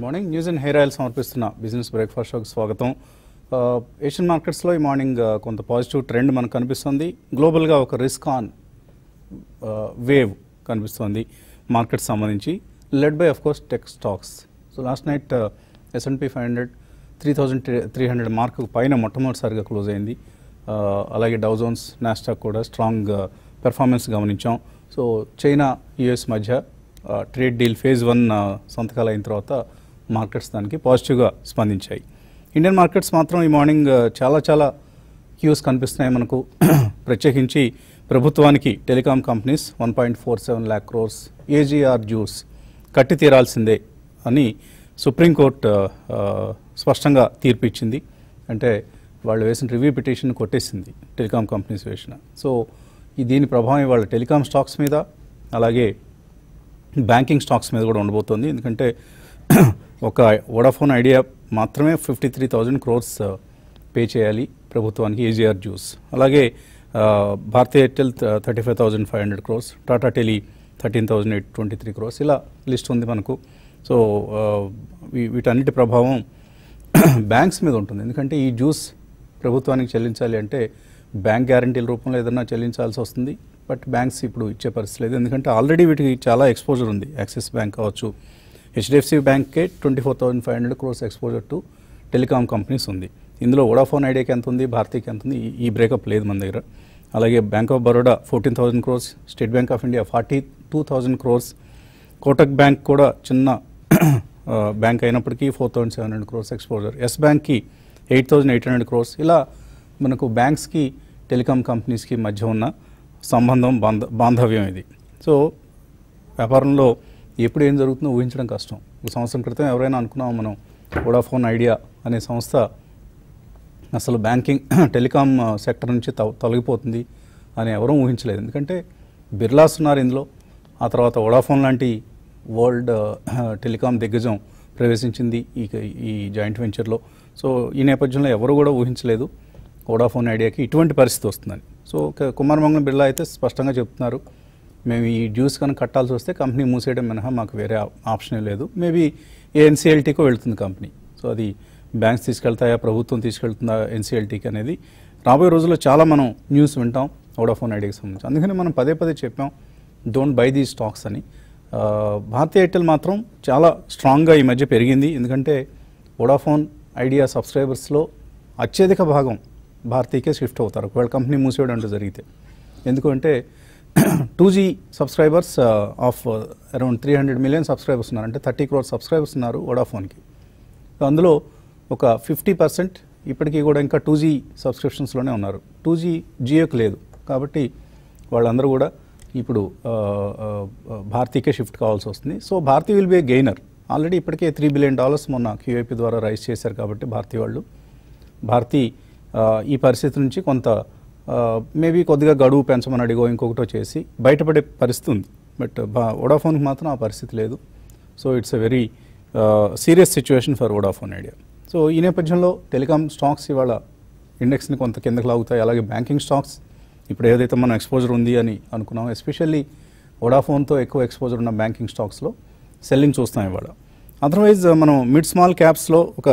Good morning news and hair oil సమర్పిస్తున్న business breakfast షోకి స్వాగతం ఆ, ఏషియన్ మార్కెట్స్లో ఈ మార్నింగ్ ఆ, కొంత పాజిటివ్ ట్రెండ్ మనకు కనిపిస్తుంది గ్లోబల్గా ఒక రిస్క్ ఆన్ వేవ్ కనిపిస్తుంది మార్కెట్ సంబంధించి led by of course tech stocks so last night S and P five hundred three thousand three hundred mark పైన మొట్టమొదటిసారిగా క్లోజ్ అయింది ఆ, అలాగే డౌజోన్స్ నాస్టాక్ కూడా స్ట్రాంగ్ పెర్ఫార్మెన్స్ గమనించాం సో చైనా యుఎస్ మధ్య ట్రేడ్ డీల్ ఫేజ్ వన్ సంతకాలు అయిన తర్వాత మార్కెట్స్ దానికి పాజిటివ్గా స్పందించాయి ఇండియన్ మార్కెట్స్ మాత్రం ఈ మార్నింగ్ ఆ, చాలా చాలా క్యూస్ కనిపిస్తున్నాయి మనకు ప్రత్యేకించి ప్రభుత్వానికి telecom companies one point four seven lakh crores AGR dues కట్టి తీరాల్సిందే అని సుప్రీంకోర్టు ఆ, ఆ, స్పష్టంగా తీర్పు ఇచ్చింది అంటే వాళ్ళు వేసిన రివ్యూ పిటిషన్ కొట్టేసింది టెలికాం కంపెనీస్ వేసిన సో ఈ దీని ప్రభావం ఇవాళ టెలికాం స్టాక్స్ మీద అలాగే బ్యాంకింగ్ స్టాక్స్ మీద కూడా ఉండబోతోంది ఎందుకంటే ఒక వోడాఫోన్ ఐడియా మాత్రమే fifty three thousand crores pay చేయాలి ప్రభుత్వానికి ఏజీఆర్ జ్యూస్ అలాగే ఆ, Bharti Airtel thirty five thousand five hundred crores Tata tele thirteen thousand eight twenty three crores ఇలా లిస్ట్ ఉంది మనకు సో ఆ, వీ- వీటన్నిటి ప్రభావం బ్యాంక్స్ మీద ఉంటుంది ఎందుకంటే ఈ జ్యూస్ ప్రభుత్వానికి చెల్లించాలి అంటే బ్యాంక్ గ్యారంటీల రూపంలో ఏదైనా చెల్లించాల్సి వస్తుంది బట్ బ్యాంక్స్ ఇప్పుడు ఇచ్చే పరిస్థితి లేదు ఎందుకంటే ఆల్రెడీ వీటికి చాలా ఎక్స్పోజర్ ఉంది యాక్సిస్ బ్యాంక్ కావచ్చు హెచ్డిఎఫ్సి బ్యాంక్కే twenty four thousand five hundred crores exposure to telecom companies ఉంది ఇందులో వోడాఫోన్ ఐడియాకి ఎంత ఉంది భారతీకి ఎంత ఉంది ఈ- ఈ బ్రేకప్ లేదు మన దగ్గర అలాగే Bank of Baroda fourteen thousand crores State Bank of India forty two thousand crores Kotak Bank కూడా చిన్న ఆ, బ్యాంక్ అయినప్పటికీ four thousand seven hundred crores exposure Yes బ్యాంక్కి eight thousand eight hundred crores ఇలా మనకు బ్యాంక్స్కి టెలికాం కంపెనీస్కి మధ్య ఉన్న సంబంధం బాంధ బాంధవ్యం ఇది సో వ్యాపారంలో ఎప్పుడు ఏం జరుగుతుందో ఊహించడం కష్టం ఒక సంవత్సరం క్రితం ఎవరైనా అనుకున్నాం మనం వోడాఫోన్ ఐడియా అనే సంస్థ అసలు బ్యాంకింగ్ టెలికాం ఆ, సెక్టర్ నుంచి తొ- తొలగిపోతుంది అని ఎవరూ ఊహించలేదు ఎందుకంటే బిర్లాస్ ఉన్నారు ఇందులో ఆ తర్వాత వోడాఫోన్ లాంటి వరల్డ్ ఆ, టెలికాం దిగ్గజం ప్రవేశించింది ఈ ఈ జాయింట్ వెంచర్లో సో ఈ నేపథ్యంలో ఎవరు కూడా ఊహించలేదు వోడాఫోన్ ఐడియాకి ఇటువంటి పరిస్థితి వస్తుందని సో క- కుమారమంగళం బిర్లా అయితే స్పష్టంగా చెప్తున్నారు మేము ఈ డ్యూస్ కనుక కట్టాల్సి వస్తే కంపెనీ మూసేయడం మినహా మాకు వేరే ఆ- ఆప్షనే లేదు మేబీ ఏ ఎన్సీఎల్టీకో వెళ్తుంది కంపెనీ సో అది బ్యాంక్స్ తీసుకెళ్తాయా ప్రభుత్వం తీసుకెళ్తుందా ఎన్సీఎల్టీకి అనేది రాబోయే రోజుల్లో చాలా మనం న్యూస్ వింటాం వోడాఫోన్ ఐడియాకి సంబంధించి అందుకని మనం పదే పదే చెప్పాం డోంట్ బై దీ స్టాక్స్ అని ఆ, భారతీ ఎయిర్టెల్ మాత్రం చాలా స్ట్రాంగ్గా ఈ మధ్య పెరిగింది ఎందుకంటే వోడాఫోన్ ఐడియా సబ్స్క్రైబర్స్లో అత్యధిక భాగం భారతీకే షిఫ్ట్ అవుతారు ఒకవేళ కంపెనీ మూసేయడం అంటూ జరిగితే ఎందుకంటే two G subscribers of around three hundred million subscribers ఉన్నారు అంటే థర్టీ క్రోర్ సబ్స్క్రైబర్స్ ఉన్నారు వోడాఫోన్కి సో అందులో ఒక ఫిఫ్టీ పర్సెంట్ ఇప్పటికీ కూడా ఇంకా టూ జీ సబ్స్క్రిప్షన్స్లోనే ఉన్నారు టూ జీ జియోకి లేదు కాబట్టి వాళ్ళందరూ కూడా ఇప్పుడు ఆ, ఆ, ఆ, భారతీకే షిఫ్ట్ కావాల్సి వస్తుంది so Bharti will be a gainer already ఇప్పటికే త్రీ బిలియన్ డాలర్స్ మొన్న క్యూఐపీ ద్వారా రైజ్ చేశారు కాబట్టి భారతీ వాళ్ళు భారతీ ఆ, ఈ పరిస్థితి నుంచి కొంత మేబీ కొద్దిగా గడువు పెంచమని అడిగో ఇంకొకటో చేసి బయటపడే పరిస్థితి ఉంది బట్ వోడాఫోన్కి మాత్రం ఆ పరిస్థితి లేదు so it's a very serious situation for Vodafone Idea so ఈ నేపథ్యంలో టెలికాం స్టాక్స్ ఇవాళ ఇండెక్స్ని కొంత కిందకి లాగుతాయి అలాగే బ్యాంకింగ్ స్టాక్స్ ఇప్పుడు ఏదైతే మనం ఎక్స్పోజర్ ఉంది అని అనుకున్నాం ఎస్పెషల్లీ వోడాఫోన్తో ఎక్కువ ఎక్స్పోజర్ ఉన్న బ్యాంకింగ్ స్టాక్స్లో సెల్లింగ్ చూస్తాం ఇవాళ అదర్వైజ్ మనం మిడ్ స్మాల్ క్యాప్స్లో ఒక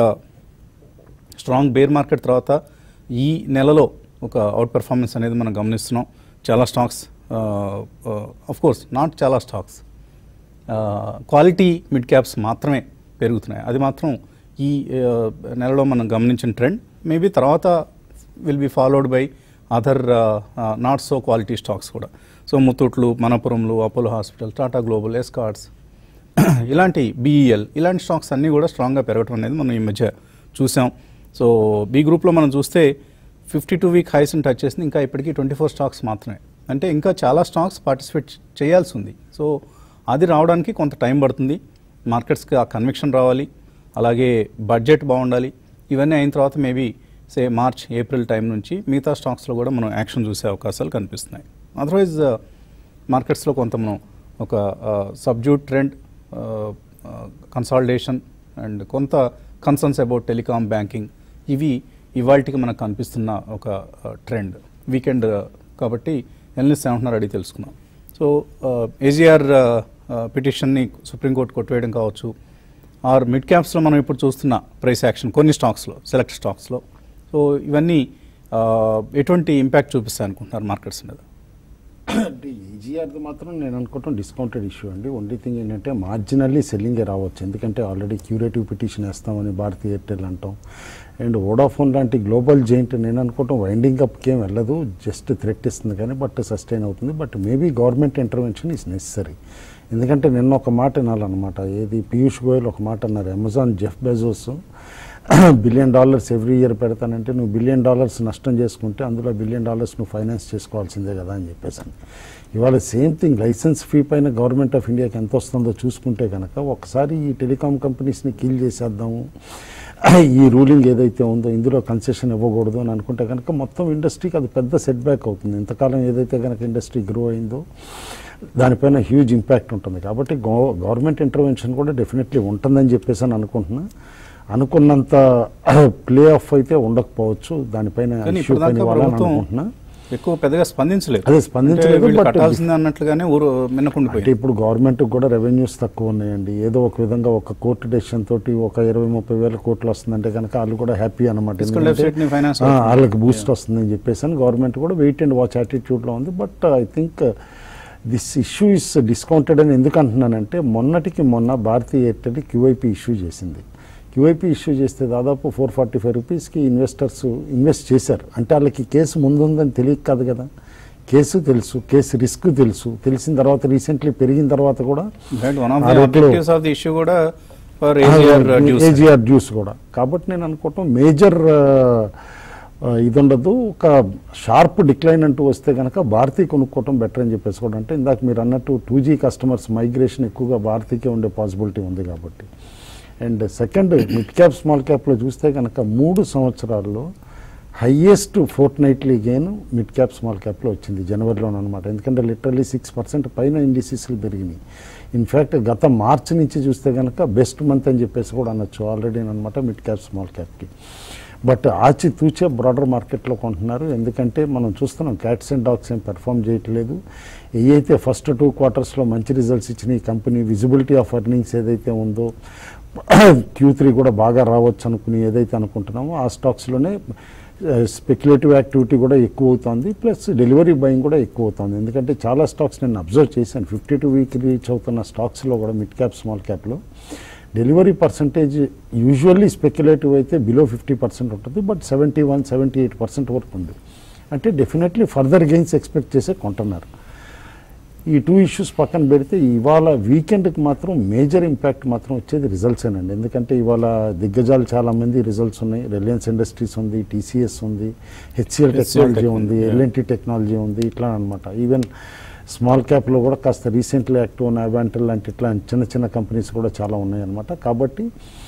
స్ట్రాంగ్ బేర్ మార్కెట్ తర్వాత ఈ నెలలో ఒక అవుట్ పెర్ఫార్మెన్స్ అనేది మనం గమనిస్తున్నాం చాలా స్టాక్స్ ఆఫ్ కోర్స్ నాట్ చాలా స్టాక్స్ క్వాలిటీ మిడ్ క్యాప్స్ మాత్రమే పెరుగుతున్నాయి అది మాత్రం ఈ ఆ, నెలలో మనం గమనించిన ట్రెండ్ మేబీ తర్వాత will be followed by other not so quality stocks కూడా సో ముత్తూట్లు మనపురంలు అపోలో హాస్పిటల్ టాటా గ్లోబల్ ఎస్కార్డ్స్ ఇలాంటి బీఈఎల్ ఇలాంటి స్టాక్స్ అన్నీ కూడా స్ట్రాంగ్గా పెరగడం అనేది మనం ఈ మధ్య చూసాం సో బీ గ్రూప్లో మనం చూస్తే ఫిఫ్టీ టూ వీక్ హైస్ని టచ్ చేసింది ఇంకా ఇప్పటికీ ట్వంటీ ఫోర్ స్టాక్స్ మాత్రమే అంటే ఇంకా చాలా స్టాక్స్ పార్టిసిపేట్ చేయాల్సి ఉంది సో అది రావడానికి కొంత టైం పడుతుంది మార్కెట్స్కి ఆ కన్విక్షన్ రావాలి అలాగే బడ్జెట్ బాగుండాలి ఇవన్నీ అయిన తర్వాత maybe say March April time నుంచి మిగతా స్టాక్స్లో కూడా మనం యాక్షన్ చూసే అవకాశాలు కనిపిస్తున్నాయి అదర్వైజ్ మార్కెట్స్లో కొంత మనం ఒక సబ్జ్యూట్ ట్రెండ్ కన్సాలిడేషన్ అండ్ కొంత కన్సర్న్స్ అబౌట్ టెలికాం బ్యాంకింగ్ ఇవి ఇవాళకి మనకు కనిపిస్తున్న ఒక ట్రెండ్ వీకెండ్ కాబట్టి ఎల్నిస్ ఏమంటున్నారు అడిగి తెలుసుకుందాం సో ఏజీఆర్ పిటిషన్ని సుప్రీంకోర్టు కొట్టివేయడం కావచ్చు ఆర్ మిడ్ క్యాప్స్లో మనం ఇప్పుడు చూస్తున్న ప్రైస్ యాక్షన్ కొన్ని స్టాక్స్లో సెలెక్ట్ స్టాక్స్లో సో ఇవన్నీ ఆ, ఎటువంటి ఇంపాక్ట్ చూపిస్తాయి అనుకుంటున్నారు మార్కెట్స్ మీద అంటే ఈజీఆర్ది మాత్రం నేను అనుకోవటం డిస్కౌంటెడ్ ఇష్యూ అండి ఓన్లీ థింగ్ ఏంటంటే మార్జినల్లీ సెల్లింగే రావచ్చు ఎందుకంటే ఆల్రెడీ క్యూరేటివ్ పిటిషన్ వేస్తామని భారతీ ఎయిర్టెల్ అంటాం అండ్ వోడాఫోన్ లాంటి గ్లోబల్ జైంట్ నేను అనుకోవటం వైండింగ్ అప్కి ఏం వెళ్ళదు జస్ట్ థ్రెట్ ఇస్తుంది కానీ బట్ సస్టైన్ అవుతుంది but maybe government intervention is necessary ఎందుకంటే నిన్న ఒక మాట వినాలన్నమాట ఏది పీయూష్ గోయల్ ఒక మాట అన్నారు Amazon Jeff Bezos billion dollars every year పెడతానంటే నువ్వు బిలియన్ డాలర్స్ నష్టం చేసుకుంటే అందులో బిలియన్ డాలర్స్ నువ్వు ఫైనాన్స్ చేసుకోవాల్సిందే కదా అని చెప్పేసాను ఇవాళ సేమ్ థింగ్ లైసెన్స్ ఫీ పైన గవర్నమెంట్ ఆఫ్ ఇండియాకి ఎంత వస్తుందో చూసుకుంటే కనుక ఒకసారి ఈ టెలికాం కంపెనీస్ని కిల్ చేసేద్దాము ఈ రూలింగ్ ఏదైతే ఉందో ఇందులో కన్సెషన్ ఇవ్వకూడదు అని అనుకుంటే కనుక మొత్తం ఇండస్ట్రీకి అది పెద్ద సెట్ బ్యాక్ అవుతుంది ఇంతకాలం ఏదైతే కనుక ఇండస్ట్రీ గ్రో అయిందో దానిపైన హ్యూజ్ ఇంపాక్ట్ ఉంటుంది కాబట్టి గవ గవర్నమెంట్ ఇంటర్వెన్షన్ కూడా డెఫినెట్లీ ఉంటుందని చెప్పేసి అని అనుకుంటున్నా అనుకున్నంత ప్లే ఆఫ్ అయితే ఉండకపోవచ్చు దానిపైన కానీ ఇష్యూ పైన ఇప్పటిదాకా వాళ్ళని ప్రభుత్వం అనుకుంటున్నా ఎక్కువ పెద్దగా స్పందించలేదు అదే స్పందించలేదు, అంటే వీళ్ళు but కట్టాల్సింది అన్నట్లుగానే ఊరు అంటే మిన్నకుండిపోయింది ఇప్పుడు గవర్నమెంట్ కూడా రెవెన్యూస్ తక్కువ ఉన్నాయండి ఏదో ఒక విధంగా ఒక కోర్టు డెసిషన్ తోటి ఒక ఇరవై ముప్పై వేల కోట్లు వస్తుందంటే కనుక వాళ్ళు కూడా హ్యాపీ అనమాట Fiscal deficit ని finance ఆ, అవుతుంది. వాళ్ళకి బూస్ట్ వస్తుందని చెప్పేసి అని గవర్నమెంట్ కూడా వెయిట్ అండ్ వాచ్ యాటిట్యూడ్లో ఉంది but I think this issue is discounted అని ఎందుకు అంటున్నానంటే మొన్నటికి మొన్న భారతీయ ఎయిర్టెల్ క్యూఐపీ ఇష్యూ చేసింది క్యూఐపీ ఇష్యూ చేస్తే దాదాపు ఫోర్ ఫార్టీ ఫైవ్ రూపీస్కి ఇన్వెస్టర్స్ ఇన్వెస్ట్ చేశారు అంటే వాళ్ళకి కేసు ముందుందని తెలియక కాదు కదా కేసు తెలుసు కేసు రిస్క్ తెలుసు తెలిసిన తర్వాత రీసెంట్లీ పెరిగిన తర్వాత కూడా వన్ ఆఫ్ ఆ ది రేట్లో- ఆబ్జెక్టివ్స్ ఆఫ్ ది ఇష్యూ కూడా for AGR dues AGR dues కూడా కాబట్టి నేను అనుకోవటం మేజర్ ఇది ఉండదు ఒక షార్ప్ డిక్లైన్ అంటూ వస్తే కనుక భారతీ కొనుక్కోవటం బెటర్ అని చెప్పేసి కూడా అంటే ఇందాక మీరు అన్నట్టు టూ జీ కస్టమర్స్ మైగ్రేషన్ ఎక్కువగా భారతీకే ఉండే పాసిబిలిటీ ఉంది కాబట్టి and second mid cap small క్యాప్లో చూస్తే కనుక మూడు సంవత్సరాల్లో highest fortnightly gain mid cap small క్యాప్లో వచ్చింది జనవరిలో అనమాట ఎందుకంటే లిటరల్లీ సిక్స్ పర్సెంట్ పైన ఇండిసీస్లు పెరిగినాయి ఇన్ఫ్యాక్ట్ గత మార్చి నుంచి చూస్తే కనుక బెస్ట్ మంత్ అని చెప్పేసి కూడా అనొచ్చు ఆల్రెడీ అనమాట మిడ్ క్యాప్ స్మాల్ క్యాప్కి బట్ ఆచి తూచే బ్రాడర్ మార్కెట్లో కొంటున్నారు ఎందుకంటే మనం చూస్తున్నాం క్యాట్స్ అండ్ డాగ్స్ ఏం పెర్ఫామ్ చేయట్లేదు ఏవైతే ఫస్ట్ టూ క్వార్టర్స్లో మంచి రిజల్ట్స్ ఇచ్చినాయి కంపెనీ విజిబిలిటీ ఆఫ్ ఎర్నింగ్స్ ఏదైతే ఉందో క్యూ త్రీ కూడా బాగా రావచ్చు అనుకుని ఏదైతే అనుకుంటున్నామో ఆ స్టాక్స్లోనే స్పెక్యులేటివ్ యాక్టివిటీ కూడా ఎక్కువ అవుతుంది ప్లస్ డెలివరీ బయింగ్ కూడా ఎక్కువ అవుతుంది ఎందుకంటే చాలా స్టాక్స్ నేను అబ్జర్వ్ చేశాను ఫిఫ్టీ టూ వీక్ రీచ్ అవుతున్న స్టాక్స్లో కూడా మిడ్ క్యాప్ స్మాల్ క్యాప్లో డెలివరీ పర్సంటేజ్ యూజువల్లీ స్పెక్యులేటివ్ అయితే బిలో ఫిఫ్టీ పర్సెంట్ ఉంటుంది but seventy one seventy eight percent వరకు ఉంది అంటే డెఫినెట్లీ ఫర్దర్ గెయిన్స్ ఎక్స్పెక్ట్ చేసే కొంటున్నారు ఈ టూ ఇష్యూస్ పక్కన పెడితే ఇవాళ వీకెండ్కి మాత్రం మేజర్ ఇంపాక్ట్ మాత్రం వచ్చేది రిజల్ట్సేనండి ఎందుకంటే ఇవాళ దిగ్గజాలు చాలా మంది రిజల్ట్స్ ఉన్నాయి రిలయన్స్ ఇండస్ట్రీస్ ఉంది టీసీఎస్ ఉంది హెచ్సిఎల్ HCL టెక్నాలజీ Tech ఉంది ఉంది, yeah. ఎల్ఎన్టీ టెక్నాలజీ ఉంది ఇట్లా అనమాట ఈవెన్ స్మాల్ క్యాప్లో కూడా కాస్త రీసెంట్లీ యాక్టివ్ ఉన్న అవాంటల్ లాంటి ఇట్లా చిన్న చిన్న కంపెనీస్ కూడా చాలా ఉన్నాయన్నమాట కాబట్టి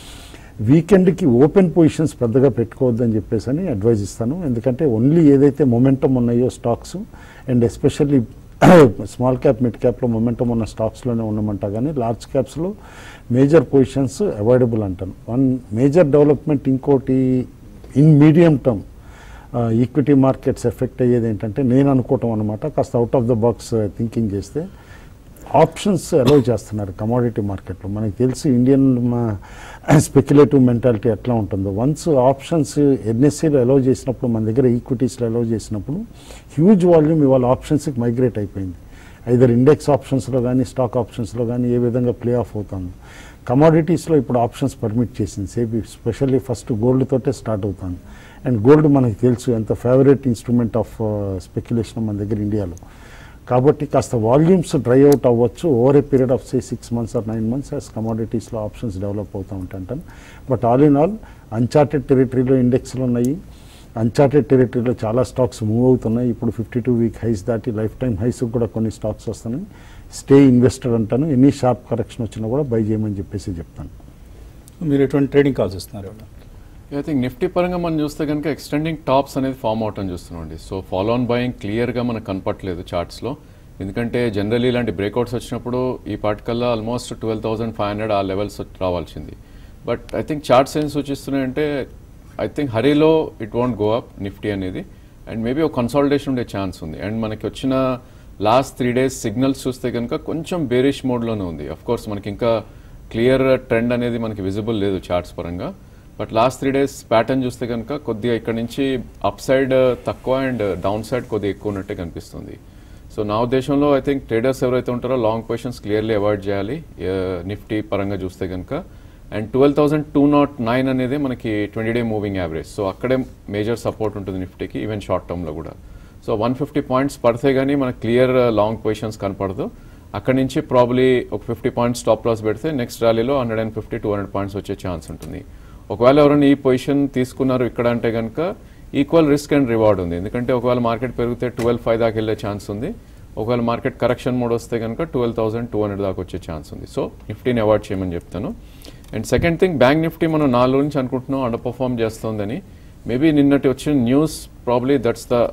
వీకెండ్కి ఓపెన్ పొజిషన్స్ పెద్దగా పెట్టుకోవద్దని చెప్పేసి అని అడ్వైజ్ ఇస్తాను ఎందుకంటే ఓన్లీ ఏదైతే మొమెంటం ఉన్నాయో stocks and especially small cap mid క్యాప్లో మొమెంటం ఉన్న స్టాక్స్లోనే ఉండమంటా కానీ లార్జ్ క్యాప్స్లో మేజర్ పొజిషన్స్ అవాయిడబుల్ అంటాను వన్ మేజర్ డెవలప్మెంట్ ఇంకోటి in medium term equity markets effect అయ్యేది ఏంటంటే నేను అనుకోవటం అనమాట కాస్త out of the box thinking చేస్తే ఆప్షన్స్ అలౌ చేస్తున్నారు కమోడిటీ మార్కెట్లో మనకి తెలుసు ఇండియన్ స్పెక్యులేటివ్ మెంటాలిటీ ఎట్లా ఉంటుందో వన్స్ ఆప్షన్స్ ఎన్ఎస్సీలో అలౌ చేసినప్పుడు మన దగ్గర ఈక్విటీస్లో అలౌ చేసినప్పుడు హ్యూజ్ వాల్యూమ్ ఇవాళ ఆప్షన్స్కి మైగ్రేట్ అయిపోయింది ఐదర్ ఇండెక్స్ ఆప్షన్స్లో కానీ స్టాక్ ఆప్షన్స్లో కానీ ఏ విధంగా ప్లే ఆఫ్ అవుతుంది కమోడిటీస్లో ఇప్పుడు ఆప్షన్స్ పర్మిట్ చేసింది సేబీ స్పెషల్లీ ఫస్ట్ గోల్డ్ తోటే స్టార్ట్ అవుతుంది అండ్ గోల్డ్ మనకి తెలుసు ఎంత ఫేవరెట్ ఇన్స్ట్రుమెంట్ ఆఫ్ స్పెక్యులేషన్ మన దగ్గర ఇండియాలో కాబట్టి కాస్త వాల్యూమ్స్ డ్రై అవుట్ అవ్వచ్చు over a period of say six months or nine months as కమోడిటీస్లో ఆప్షన్స్ డెవలప్ అవుతూ ఉంటాంటాను but all in all uncharted టెరిటరీలో ఇండెక్స్లు ఉన్నాయి అన్చార్టెడ్ టెరిటరీలో చాలా స్టాక్స్ మూవ్ అవుతున్నాయి ఇప్పుడు ఫిఫ్టీ టూ వీక్ హైస్ దాటి లైఫ్ టైం హైస్ కూడా కొన్ని స్టాక్స్ వస్తున్నాయి స్టే ఇన్వెస్టర్ అంటాను ఎన్ని షార్ప్ కరెక్షన్ వచ్చినా కూడా బై చేయమని చెప్పేసి చెప్తాను మీరు ఎటువంటి ట్రేడింగ్ కాల్స్ ఇస్తున్నారు ఇవాళ? ఐ థింక్ నిఫ్టీ పరంగా మనం చూస్తే కనుక ఎక్స్టెండింగ్ టాప్స్ అనేది ఫామ్ అవటం చూస్తున్నాం అండి సో ఫాలో ఆన్ బయింగ్ క్లియర్గా మనకు కనపట్లేదు చార్ట్స్లో ఎందుకంటే జనరల్లీ ఇలాంటి బ్రేక్అవుట్స్ వచ్చినప్పుడు ఈ పాటికల్లా almost twelve thousand five hundred ఆ లెవెల్స్ రావాల్సింది బట్ ఐ థింక్ చార్ట్స్ ఏం సూచిస్తున్నాయంటే ఐ థింక్ హరీలో it won't go up Nifty అనేది అండ్ మేబీ ఒక కన్సాలిడేషన్ ఉండే ఛాన్స్ ఉంది అండ్ మనకి వచ్చిన లాస్ట్ త్రీ డేస్ సిగ్నల్స్ చూస్తే కనుక కొంచెం బేరిష్ మోడ్లోనే ఉంది అఫ్ కోర్స్ మనకి ఇంకా క్లియర్ ట్రెండ్ అనేది మనకి విజిబుల్ లేదు చార్ట్స్ పరంగా but last three days pattern చూస్తే కనుక కొద్దిగా ఇక్కడ నుంచి అప్ సైడ్ తక్కువ అండ్ డౌన్ సైడ్ కొద్దిగా ఎక్కువ ఉన్నట్టే కనిపిస్తుంది సో నా ఉద్దేశంలో ఐ థింక్ ట్రేడర్స్ ఎవరైతే ఉంటారో లాంగ్ పొజిషన్స్ క్లియర్లీ అవాయిడ్ చేయాలి నిఫ్టీ పరంగా చూస్తే కనుక and twelve thousand two naught nine అనేది మనకి twenty day moving average so అక్కడే మేజర్ సపోర్ట్ ఉంటుంది నిఫ్టీకి ఈవెన్ షార్ట్ టర్మ్లో కూడా సో వన్ ఫిఫ్టీ పాయింట్స్ పడితే కానీ మనకి క్లియర్ లాంగ్ పొజిషన్స్ కనపడదు అక్కడ నుంచి ప్రాబ్లీ ఒక ఫిఫ్టీ పాయింట్స్ స్టాప్ లాస్ పెడితే నెక్స్ట్ ర్యాలీలో hundred and fifty two hundred points వచ్చే ఛాన్స్ ఉంటుంది ఒకవేళ ఎవరైనా ఈ పొజిషన్ తీసుకున్నారు ఇక్కడ అంటే కనుక ఈక్వల్ రిస్క్ అండ్ రివార్డ్ ఉంది ఎందుకంటే ఒకవేళ మార్కెట్ పెరిగితే ట్వెల్వ్ ఫైవ్ దాకా వెళ్ళే ఛాన్స్ ఉంది ఒకవేళ మార్కెట్ కరెక్షన్ మోడ్ వస్తే కనుక ట్వెల్వ్ థౌసండ్ టూ హండ్రెడ్ దాకా వచ్చే ఛాన్స్ ఉంది సో నిఫ్టీని అవాయిడ్ చేయమని చెప్తాను and second thing bank Nifty మనం నాలుగు నుంచి అనుకుంటున్నాం అండర్ పర్ఫామ్ చేస్తుందని మేబీ నిన్నటి వచ్చిన news probably that's the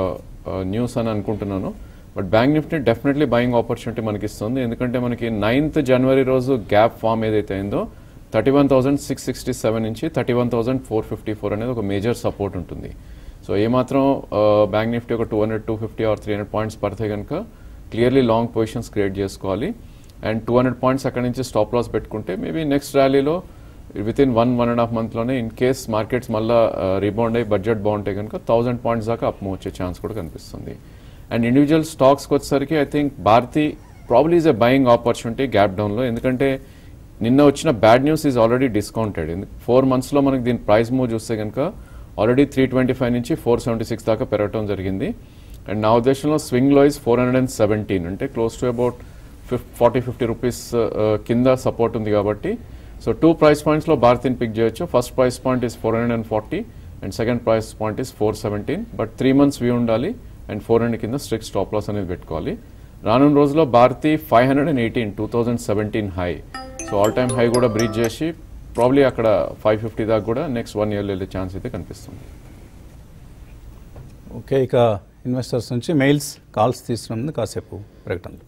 news అని అనుకుంటున్నాను but bank Nifty definitely buying opportunity మనకి ఇస్తుంది ఎందుకంటే మనకి నైన్త్ జనవరి రోజు గ్యాప్ ఫామ్ ఏదైతే అయిందో thirty one thousand six sixty seven నుంచి thirty one thousand four fifty four అనేది ఒక మేజర్ సపోర్ట్ ఉంటుంది సో ఏమాత్రం బ్యాంక్ నిఫ్టీ ఒక two hundred two fifty or three hundred points పడితే కనుక క్లియర్లీ లాంగ్ పొజిషన్స్ క్రియేట్ చేసుకోవాలి అండ్ టూ హండ్రెడ్ పాయింట్స్ అక్కడ నుంచి స్టాప్ లాస్ పెట్టుకుంటే మేబీ నెక్స్ట్ ర్యాలీలో within one one and half మంత్లోనే ఇన్ కేస్ మార్కెట్స్ మళ్ళీ రీబౌండ్ అయ్యి బడ్జెట్ బాగుంటే కనుక థౌసండ్ పాయింట్స్ దాకా అప్ వచ్చే ఛాన్స్ కూడా కనిపిస్తుంది అండ్ ఇండివిజువల్ స్టాక్స్కి వచ్చేసరికి I think Bharti probably is a buying opportunity gap డౌన్లో ఎందుకంటే నిన్న వచ్చిన bad news is already discounted four మంత్స్లో మనకి దీని ప్రైస్ మూవ్ చూస్తే కనుక ఆల్రెడీ త్రీ ట్వంటీ ఫైవ్ నుంచి ఫోర్ సెవెంటీ సిక్స్ దాకా పెరగటం జరిగింది అండ్ నా ఉద్దేశంలో swing low is four hundred and seventeen అంటే close to about fif forty fifty rupees కింద సపోర్ట్ ఉంది కాబట్టి సో టూ ప్రైస్ పాయింట్స్లో భారతిని పిక్ చేయొచ్చు first price point is four hundred and forty and second price point is four seventeen but three months view ఉండాలి and four hundred కింద strict stop loss అనేది పెట్టుకోవాలి రానున్న రోజుల్లో Bharti five hundred and eighteen two thousand seventeen high so all time high కూడా breach చేసి probably అక్కడ five fifty దాకా కూడా నెక్స్ట్ వన్ ఇయర్లో వెళ్ళే ఛాన్స్ అయితే కనిపిస్తుంది ఓకే ఇక ఇన్వెస్టర్స్ నుంచి మెయిల్స్ కాల్స్ తీసుకున్నందుకు కాసేపు ప్రకటనలు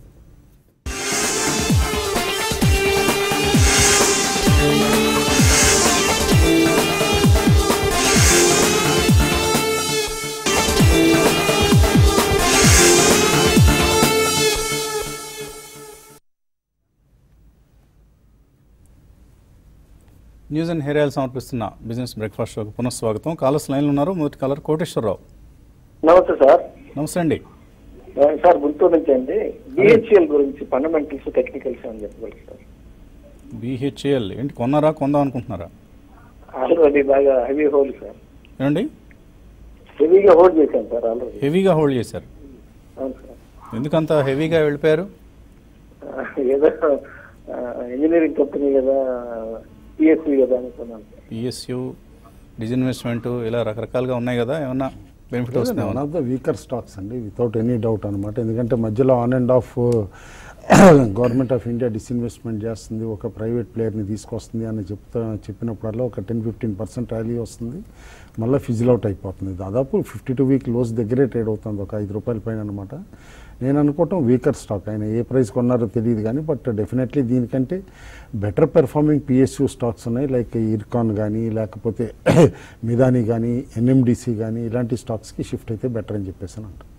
న్యూస్ అండ్ హెయిర్ ఆయిల్ సమర్పిస్తున్న బిజినెస్ బ్రేక్ఫాస్ట్ షోకి పునఃస్వాగతం కాలర్స్ లైన్లో ఉన్నారు మొదటి కాలర్ కోటేశ్వరరావు నమస్తే సార్ నమస్తే అండి ఆ, సార్ గుంటూరు నుంచి అండి బిహెచ్ఎల్ గురించి ఫండమెంటల్స్ టెక్నికల్స్ అని చెప్పగలరు సార్ బీహెచ్ఏఎల్ ఏంటి కొన్నారా కొందాం అనుకుంటున్నారా ఆల్రెడీ బాగా హెవీ హోల్డ్ సార్ ఏమండి హెవీగా హోల్డ్ చేశాను సార్ ఆల్రెడీ హెవీగా హోల్డ్ చేశారు అవును సార్ ఎందుకంత హెవీగా వెళ్ళిపోయారు ఆ, ఏదో ఆ, ఇంజనీరింగ్ కంపెనీ కదా పిఎస్సి కదా అనుకున్నాను సార్. పిఎస్యు డిజిన్వెస్ట్మెంట్ ఇలా రకరకాలుగా ఉన్నాయి కదా ఏమన్నా బెనిఫిట్ వన్ వస్తుంది ఆఫ్ ద వీకర్ స్టాక్స్ అండి వితౌట్ ఎనీ డౌట్ అనమాట ఎందుకంటే మధ్యలో on and off government of India disinvestment చేస్తుంది ఒక ప్రైవేట్ ప్లేయర్ని తీసుకొస్తుంది అని చెప్తా చెప్పినప్పుడల్లా ఒక టెన్ ఫిఫ్టీన్ పర్సెంట్ ర్యాలీ వస్తుంది మళ్ళీ ఫిజిల్ అవుట్ అయిపోతుంది దాదాపు ఫిఫ్టీ టూ వీక్ లోస్ దగ్గరే ట్రేడ్ అవుతుంది ఒక ఐదు రూపాయల పైన అనమాట నేను అనుకోవటం వీకర్ స్టాక్ ఆయన ఏ ప్రైస్ కొన్నారో తెలియదు కానీ బట్ డెఫినెట్లీ దీనికంటే బెటర్ పెర్ఫార్మింగ్ పిఎస్యూ స్టాక్స్ ఉన్నాయి లైక్ ఇర్కాన్ కానీ లేకపోతే మిదాని కానీ ఎన్ఎండిసి కానీ ఇలాంటి స్టాక్స్కి షిఫ్ట్ అయితే బెటర్ అని చెప్పేసి అని అంటారు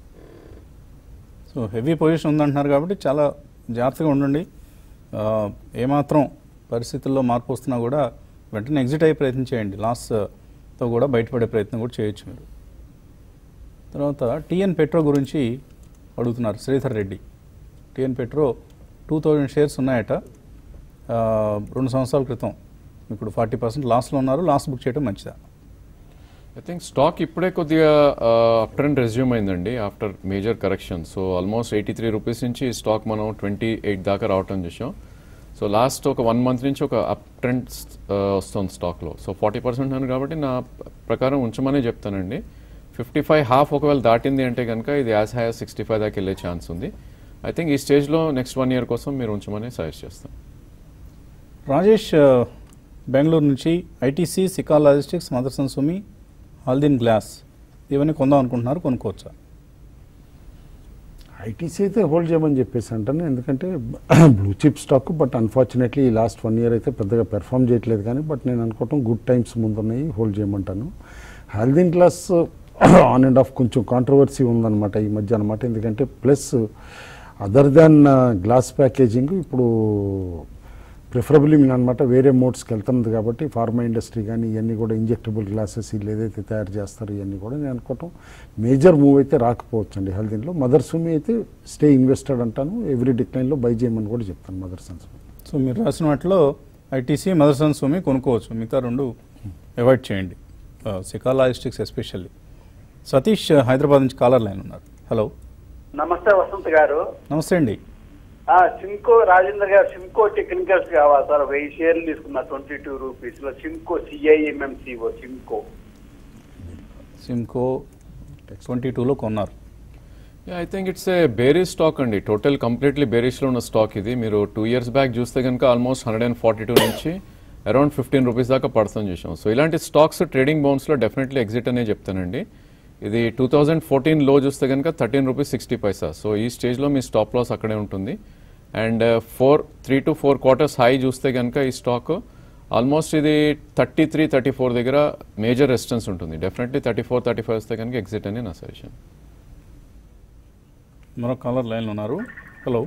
సో హెవీ పొజిషన్ ఉందంటున్నారు కాబట్టి చాలా జాగ్రత్తగా ఉండండి ఆ, ఏమాత్రం పరిస్థితుల్లో మార్పు వస్తున్నా కూడా వెంటనే ఎగ్జిట్ అయ్యే ప్రయత్నం చేయండి లాస్తో కూడా బయటపడే ప్రయత్నం కూడా చేయొచ్చు మీరు తర్వాత టిఎన్ పెట్రో గురించి అడుగుతున్నారు Sridhar Reddy TN Petro two thousand shares ఉన్నాయట ఆ, రెండు సంవత్సరాల క్రితం ఇప్పుడు ఫార్టీ పర్సెంట్ లాస్లో ఉన్నారు లాస్ బుక్ చేయడం మంచిదా ఐ థింక్ స్టాక్ ఇప్పుడే కొద్దిగా అప్ ట్రెండ్ రెజ్యూమ్ అయిందండి after major correction so almost eighty three rupees నుంచి ఈ స్టాక్ మనం ట్వంటీ ఎయిట్ దాకా రావటం చూసాం సో లాస్ట్ ఒక వన్ మంత్ నుంచి ఒక అప్ ట్రెండ్ వస్తుంది స్టాక్లో సో ఫార్టీ పర్సెంట్ అని కాబట్టి నా ప్రకారం ఉంచమనే చెప్తానండి ఫిఫ్టీ ఫైవ్ హాఫ్ ఒకవేళ దాటింది అంటే కనుక ఇది యాజ్ హై సిక్స్టీ ఫైవ్ దాకా వెళ్ళే ఛాన్స్ ఉంది ఐ థింక్ ఈ స్టేజ్లో నెక్స్ట్ వన్ ఇయర్ కోసం మీరు ఉంచమని సజెస్ట్ చేస్తాను రాజేష్ ఆ, బెంగళూరు నుంచి ఐటీసీ సికా లాజిస్టిక్స్ మదర్సన్ సుమి హల్దీన్ గ్లాస్ ఇవన్నీ కొందాం అనుకుంటున్నారు కొనుక్కోవచ్చా ఐటీసీ అయితే హోల్డ్ చేయమని చెప్పేసి అంటాను ఎందుకంటే blue chip stock but unfortunately ఈ లాస్ట్ వన్ ఇయర్ అయితే పెద్దగా పెర్ఫామ్ చేయట్లేదు కానీ బట్ నేను అనుకోవటం గుడ్ టైమ్స్ ముందున్నాయి హోల్డ్ చేయమంటాను Haldyn Glass on and off కొంచెం కాంట్రవర్సీ ఉందన్నమాట ఈ మధ్య అనమాట ఎందుకంటే plus other than glass packaging ఇప్పుడు ప్రిఫరబుల్లీ అనమాట వేరే మోడ్స్కి వెళ్తున్నది కాబట్టి ఫార్మా ఇండస్ట్రీ కానీ ఇవన్నీ కూడా ఇంజెక్టబుల్ గ్లాసెస్ వీళ్ళు ఏదైతే తయారు చేస్తారో ఇవన్నీ కూడా నేను అనుకోవటం మేజర్ మూవ్ అయితే రాకపోవచ్చు అండి హెల్త్ ఇంట్లో మదర్ సుమి అయితే స్టే ఇన్వెస్టెడ్ అంటాను ఎవ్రీ డిక్లైన్లో బై చేయమని కూడా చెప్తాను మదర్ సన్స్ సో మీరు రాసిన వాటిలో ఐటీసీ మదర్సన్ సోమి కొనుక్కోవచ్చు మిగతా రెండు అవాయిడ్ చేయండి సికా లాజిస్టిక్స్ ఎస్పెషల్లీ సతీష్ హైదరాబాద్ నుంచి కాలర్ లైన్ ఉన్నారు హలో నమస్తే వసంత్ గారు నమస్తే అండి ఆ సిమ్కో రాజేందర్ గారు సిమ్కో టెక్నికల్స్ కావాలి సార్ వెయ్యి షేర్లు తీసుకున్నా ట్వంటీ టూ రూపీస్ లో సిమ్కో సిఐఎంఎంసిఓ సిమ్కో సిమ్కో ట్వంటీ టూలో కొన్నారు I think it's a bearish stock అండి టోటల్ కంప్లీట్లీ బేరిష్లో ఉన్న స్టాక్ ఇది మీరు టూ ఇయర్స్ బ్యాక్ చూస్తే కనుక almost hundred and forty two నుంచి అరౌండ్ ఫిఫ్టీన్ రూపీస్ దాకా పడుతుంది చూసాం సో ఇలాంటి స్టాక్స్ ట్రేడింగ్ బౌన్స్లో డెఫినెట్లీ ఎగ్జిట్ అనే చెప్తానండి ఇది టూ థౌజండ్ ఫోర్టీన్ లో చూస్తే కనుక థర్టీన్ రూపీస్ సిక్స్టీ పైసా సో ఈ స్టేజ్లో మీ స్టాప్ లాస్ అక్కడే ఉంటుంది and four three to four quarters high చూస్తే కనుక ఈ స్టాక్ ఆల్మోస్ట్ ఇది థర్టీ త్రీ థర్టీ ఫోర్ దగ్గర మేజర్ రెసిస్టెన్స్ ఉంటుంది definitely thirty four thirty five వస్తే కనుక ఎగ్జిట్ అని నా సజెషన్ మరో కాలర్ లైన్లో ఉన్నారు హలో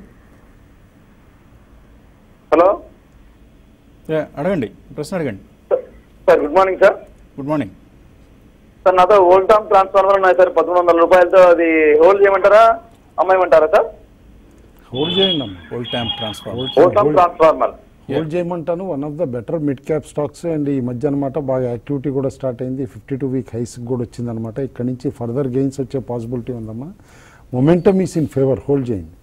హలో యా, అడగండి ప్రశ్న అడగండి sir good morning sir good morning sir నాతో ఓల్డ్ టర్మ్ ట్రాన్స్ఫార్మర్ ఉన్నాయి సార్ పదమూడు వందల రూపాయలతో అది హోల్డ్ చేయమంటారా అమ్మాయిమంటారా సార్ హోల్డ్ చేయండి అమ్మా old time transfer old term transformer hold చేయమంటాను one of the better mid cap stocks and ఈ మధ్య అనమాట బాగా యాక్టివిటీ కూడా స్టార్ట్ అయింది ఫిఫ్టీ టూ వీక్ హైస్ కూడా వచ్చిందనమాట ఇక్కడ నుంచి ఫర్దర్ గెయిన్స్ వచ్చే పాసిబిలిటీ ఉందమ్మా momentum is in favour hold చేయండి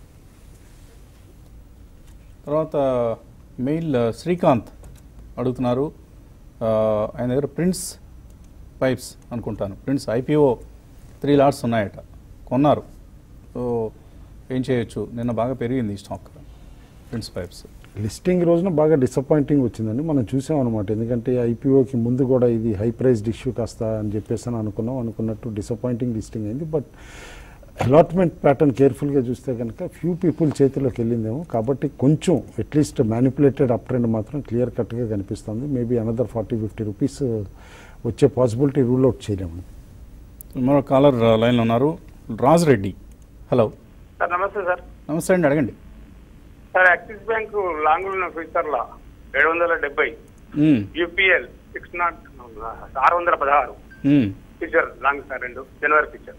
తర్వాత మెయిల్ ఆ, శ్రీకాంత్ అడుగుతున్నారు ఆ, ఆయన దగ్గర ప్రిన్స్ పైప్స్ అనుకుంటాను ప్రిన్స్ ఐపీఓ త్రీ లాట్స్ ఉన్నాయట కొన్నారు సో ఏం చేయొచ్చు నిన్న బాగా పెరిగింది ఈ స్టాక్ ప్రిన్స్ పైప్స్ లిస్టింగ్ రోజున బాగా డిసప్పాయింటింగ్ వచ్చిందండి మనం చూసాం అనమాట ఎందుకంటే ఐపీఓకి ముందు కూడా ఇది హై ప్రైస్డ్ ఇష్యూ కాస్త అని చెప్పేసి అని అనుకున్నాం అనుకున్నట్టు డిసప్పాయింటింగ్ లిస్టింగ్ అయింది బట్ అలాట్మెంట్ ప్యాటర్న్ కేర్ఫుల్గా చూస్తే కనుక ఫ్యూ పీపుల్ చేతిలోకి వెళ్ళిందేమో కాబట్టి కొంచెం అట్లీస్ట్ మ్యానిపులేటెడ్ అప్ ట్రెండ్ మాత్రం క్లియర్ కట్గా కనిపిస్తుంది maybe another forty fifty rupees వచ్చే పాసిబిలిటీ రూల్ అవుట్ చేయలేము మరో కాలర్ ఆ, లైన్లో ఉన్నారు Raj Reddy hello sir namaste sir namaste అండి అడగండి సార్ యాక్సిస్ బ్యాంక్ లాంగ్ ఉన్న ఫ్యూచర్ లా ఏడు వందల డెబ్బై మ్మ్. యూపీఎల్ సిక్స్ నాట్ ఆరు వందల పదహారు మ్మ్. ఫ్యూచర్ లాంగ్ సార్ రెండు జనవరి ఫ్యూచర్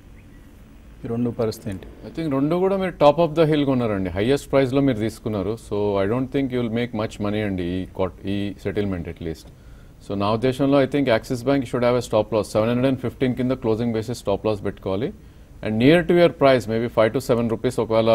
ఈ రెండు పరిస్థితి ఏంటి ఐ థింక్ రెండు కూడా మీరు టాప్ ఆఫ్ ద హిల్ కొన్నారండి హైయెస్ట్ ప్రైస్లో మీరు తీసుకున్నారు so I don't think you will make much money అండి ఈ కాట్ ఈ సెటిల్మెంట్ అట్లీస్ట్ సో నా ఉద్దేశంలో I think Axis Bank should have a stop loss seven hundred and fifteen కింద క్లోజింగ్ బేసిస్ స్టాప్ లాస్ పెట్టుకోవాలి and near to your price maybe five to seven rupees ఒకవేళ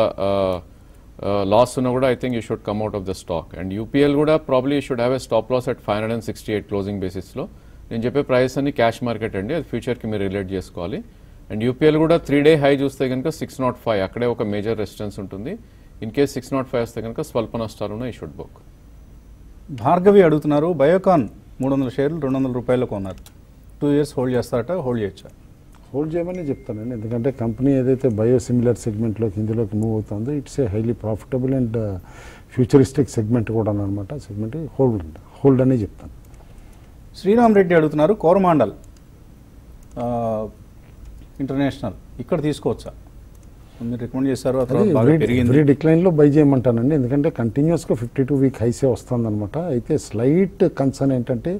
loss ఉన్నా కూడా I think you should come out of the stock and UPL కూడా probably you should have a stop loss at five hundred and sixty eight closing బేసిస్లో నేను చెప్పే price అన్ని cash market అండి అది ఫ్యూచర్కి మీరు రిలేట్ చేసుకోవాలి అండ్ యూపీఎల్ కూడా త్రీ డే హై చూస్తే కనుక సిక్స్ నాట్ ఫైవ్ అక్కడే ఒక మేజర్ రెసిస్టెన్స్ ఉంటుంది in case six nought five వస్తే కనుక స్వల్ప నష్టాలు ఉన్నాయి షుడ్ బుక్ భార్గవి అడుగుతున్నారు బయోకాన్ మూడు వందల షేర్లు రెండు వందల రూపాయలు కొన్నారు టూ ఇయర్స్ హోల్డ్ చేస్తారట హోల్డ్ చేయొచ్చా హోల్డ్ చేయమని చెప్తానండి ఎందుకంటే కంపెనీ ఏదైతే బయోసిమిలర్ సెగ్మెంట్లోకి ఇందులోకి మూవ్ అవుతుందో it's a highly profitable and futuristic segment కూడా అనమాట సెగ్మెంట్ హోల్డ్ హోల్డ్ అనే చెప్తాను శ్రీరామ్ రెడ్డి అడుగుతున్నారు కోరమాండల్ ఆ, ఇంటర్నేషనల్ ఇక్కడ తీసుకోవచ్చా మీరు రికమెండ్ చేశారు ఆ తర్వాత బాగా పెరిగింది ఎవ్రీ డిక్లైన్లో బై చేయమంటానండి ఎందుకంటే కంటిన్యూస్గా ఫిఫ్టీ టూ వీక్ హైసే వస్తుందన్నమాట అయితే స్లైట్ కన్సర్న్ ఏంటంటే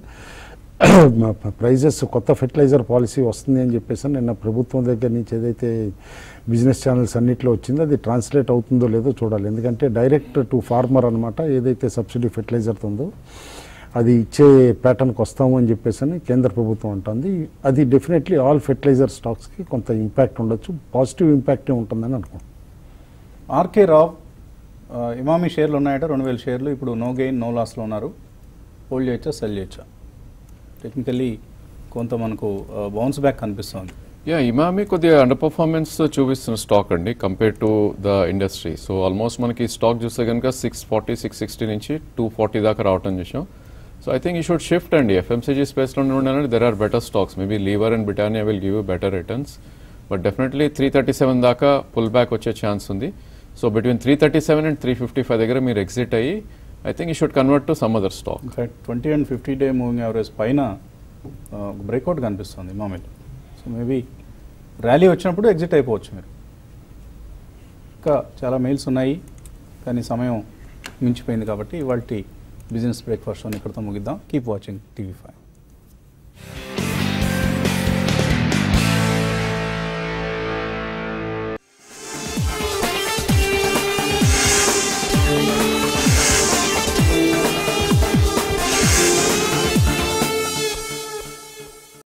ప్రైజెస్ కొత్త ఫెర్టిలైజర్ పాలసీ వస్తుంది అని చెప్పేసి నిన్న ప్రభుత్వం దగ్గర నుంచి ఏదైతే బిజినెస్ ఛానల్స్ అన్నింటిలో వచ్చిందో అది ట్రాన్స్లేట్ అవుతుందో లేదో చూడాలి ఎందుకంటే డైరెక్ట్ టు ఫార్మర్ అనమాట ఏదైతే సబ్సిడీ ఫెర్టిలైజర్ ఉందో అది ఇచ్చే ప్యాటర్న్కి వస్తాము అని చెప్పేసి అని కేంద్ర ప్రభుత్వం అంటుంది అది డెఫినెట్లీ ఆల్ ఫెర్టిలైజర్ స్టాక్స్కి కొంత ఇంపాక్ట్ ఉండొచ్చు పాజిటివ్ ఇంపాక్టే ఉంటుందని అనుకుంటున్నాను ఆర్కే రావ్ ఆ, ఇమామి షేర్లు ఉన్నాయట రెండు వేల షేర్లు ఇప్పుడు నో గెయిన్ నో లాస్లో ఉన్నారు హోల్డ్ చేయొచ్చా సెల్ చేయొచ్చా టెక్నికల్లీ కొంత మనకు బౌన్స్ బ్యాక్ కనిపిస్తుంది యా ఇమామి కొద్దిగా అండర్ పర్ఫార్మెన్స్ చూపిస్తున్న స్టాక్ అండి compare to the industry so almost మనకి స్టాక్ చూస్తే కనుక సిక్స్ ఫార్టీ సిక్స్ సిక్స్టీ నుంచి టూ ఫార్టీ దాకా రావటం చూసాం so I think you should shift అండి ఎఫ్ఎంసీజీ స్పేస్లో ఉండాలంటే there are better stocks maybe Lever and Britannia will give you better returns but definitely three thirty seven దాకా pull back వచ్చే chance ఉంది so between three thirty seven and three fifty five దగ్గర మీరు exit అయ్యి I think you should convert to some other stock in fact twenty and fifty day moving average పైన breakout కనిపిస్తుంది ఇమామిలో so maybe rally వచ్చినప్పుడు exit అయిపోవచ్చు మీరు ఇంకా చాలా మెయిల్స్ ఉన్నాయి కానీ సమయం మించిపోయింది కాబట్టి ఇవాళ బిజినెస్ బ్రేక్ఫాస్ట్ షోని ఇక్కడితో ముగిద్దాం కీప్ వాచింగ్ టీవీ ఫైవ్